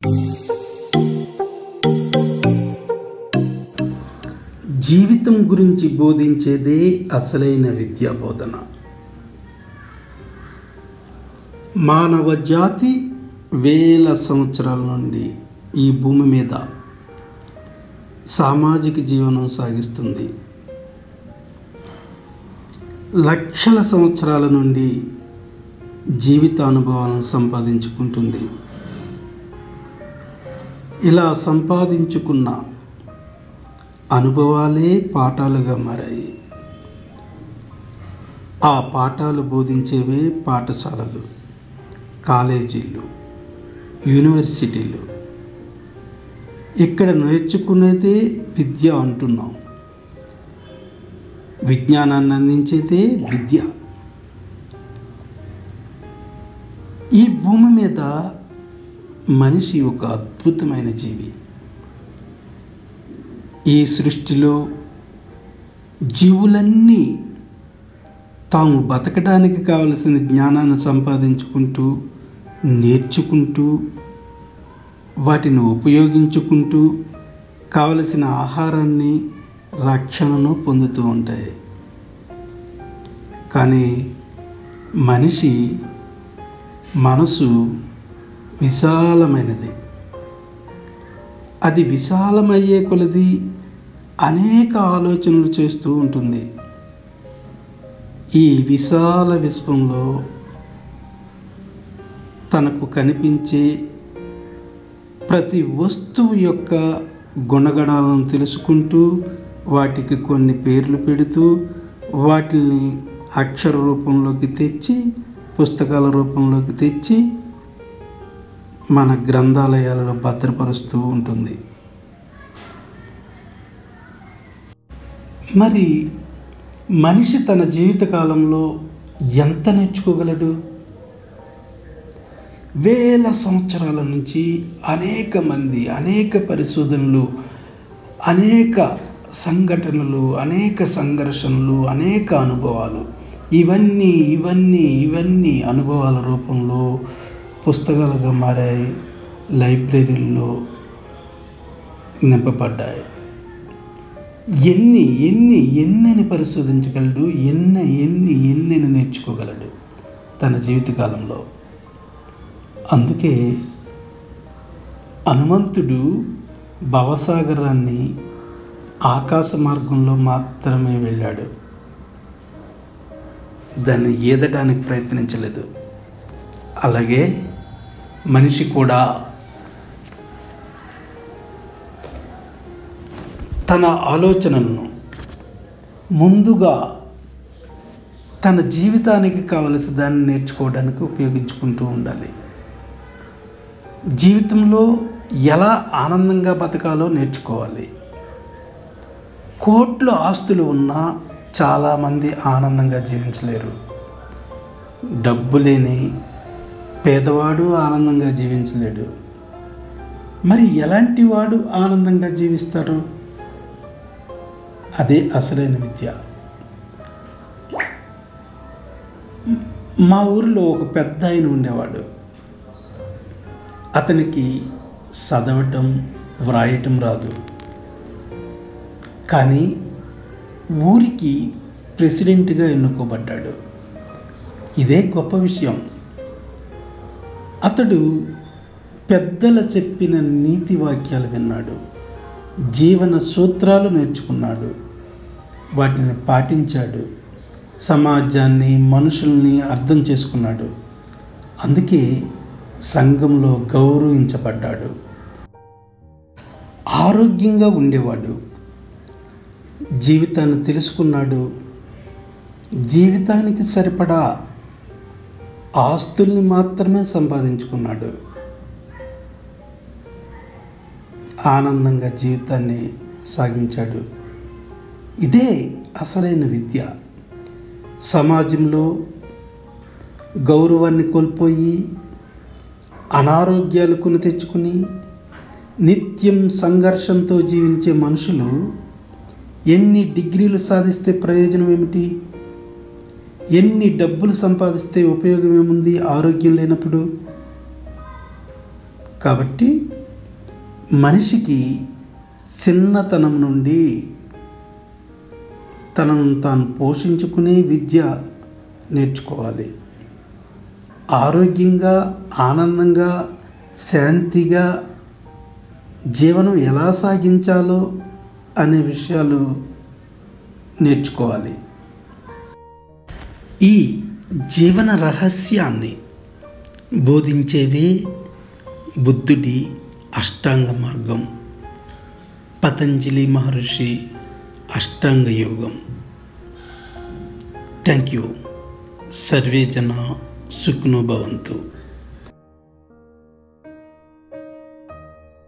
జీవితం గురించి బోధించేదే అసలైన విద్యా బోధన మానవ జాతి వేల సంవత్సరాల నుండి ఈ భూమి మీద సామాజిక జీవనం సాగిస్తుంది లక్షల సంవత్సరాల నుండి జీవిత అనుభవాలను సంపాదించుకుంటుంది ఇలా సంపాదించుకున్న అనుభవాలే పాఠాలుగా మారాయి ఆ పాఠాలు బోధించేవే పాఠశాలలు కాలేజీలు యూనివర్సిటీలు ఇక్కడ నేర్చుకునేదే విద్య అంటున్నాం విజ్ఞానాన్ని అందించేదే విద్య ఈ భూమి మీద మనిషి ఒక అద్భుతమైన జీవి ఈ సృష్టిలో జీవులన్నీ తాము బతకడానికి కావలసిన జ్ఞానాన్ని సంపాదించుకుంటూ నేర్చుకుంటూ వాటిని ఉపయోగించుకుంటూ కావలసిన ఆహారాన్ని రక్షణను పొందుతూ ఉంటాయి కానీ మనిషి మనసు విశాలమైనది అది విశాలమయ్యే కొలది అనేక ఆలోచనలు చేస్తూ ఉంటుంది ఈ విశాల విశ్వంలో తనకు కనిపించే ప్రతి వస్తువు యొక్క గుణగణాలను తెలుసుకుంటూ వాటికి కొన్ని పేర్లు పెడుతూ వాటిని అక్షర రూపంలోకి తెచ్చి పుస్తకాల రూపంలోకి తెచ్చి మన గ్రంథాలయాలలో భద్రపరుస్తూ ఉంటుంది మరి మనిషి తన జీవితకాలంలో ఎంత నేర్చుకోగలడు వేల సంవత్సరాల నుంచి అనేక మంది అనేక పరిశోధనలు అనేక సంఘటనలు అనేక సంఘర్షణలు అనేక అనుభవాలు ఇవన్నీ ఇవన్నీ ఇవన్నీ అనుభవాల రూపంలో పుస్తకాలుగా మారాయి లైబ్రరీల్లో నింపబడ్డాయి ఎన్ని ఎన్ని ఎన్నని పరిశోధించగలడు ఎన్న ఎన్ని ఎన్నని నేర్చుకోగలడు తన జీవితకాలంలో అందుకే హనుమంతుడు భవసాగరాన్ని ఆకాశ మార్గంలో మాత్రమే వెళ్ళాడు దాన్ని ఈదడానికి ప్రయత్నించలేదు అలాగే మనిషి కూడా తన ఆలోచనలను ముందుగా తన జీవితానికి కావలసిన దాన్ని నేర్చుకోవడానికి ఉపయోగించుకుంటూ ఉండాలి జీవితంలో ఎలా ఆనందంగా బతకాలో నేర్చుకోవాలి కోట్లు ఆస్తులు ఉన్నా చాలామంది ఆనందంగా జీవించలేరు డబ్బు లేని పేదవాడు ఆనందంగా జీవించలేడు మరి ఎలాంటి వాడు ఆనందంగా జీవిస్తాడు అదే అసలైన విద్య మా ఊరిలో ఒక పెద్ద ఆయన ఉండేవాడు అతనికి చదవటం వ్రాయటం రాదు కానీ ఊరికి ప్రెసిడెంట్గా ఎన్నుకోబడ్డాడు ఇదే గొప్ప విషయం అతడు పెద్దల చెప్పిన నీతి వాక్యాలు విన్నాడు జీవన సూత్రాలు నేర్చుకున్నాడు వాటిని పాటించాడు సమాజాన్ని మనుషుల్ని అర్థం చేసుకున్నాడు అందుకే సంఘంలో గౌరవించబడ్డాడు ఆరోగ్యంగా ఉండేవాడు జీవితాన్ని తెలుసుకున్నాడు జీవితానికి సరిపడా ఆస్తుల్ని మాత్రమే సంపాదించుకున్నాడు ఆనందంగా జీవితాన్ని సాగించాడు ఇదే అసలైన విద్య సమాజంలో గౌరవాన్ని కోల్పోయి అనారోగ్యాలు కొని తెచ్చుకుని నిత్యం సంఘర్షంతో జీవించే మనుషులు ఎన్ని డిగ్రీలు సాధిస్తే ప్రయోజనం ఏమిటి ఎన్ని డబ్బులు సంపాదిస్తే ఉపయోగం ఏముంది ఆరోగ్యం లేనప్పుడు కాబట్టి మనిషికి చిన్నతనం నుండి తనను తాను పోషించుకునే విద్య నేర్చుకోవాలి ఆరోగ్యంగా ఆనందంగా శాంతిగా జీవనం ఎలా సాగించాలో అనే విషయాలు నేర్చుకోవాలి ఈ జీవన రహస్యాన్ని బోధించేవే బుద్ధుడి అష్టాంగ మార్గం పతంజలి మహర్షి అష్టాంగ యోగం థ్యాంక్ యూ సర్వే జన సుఖ్నో భవంతు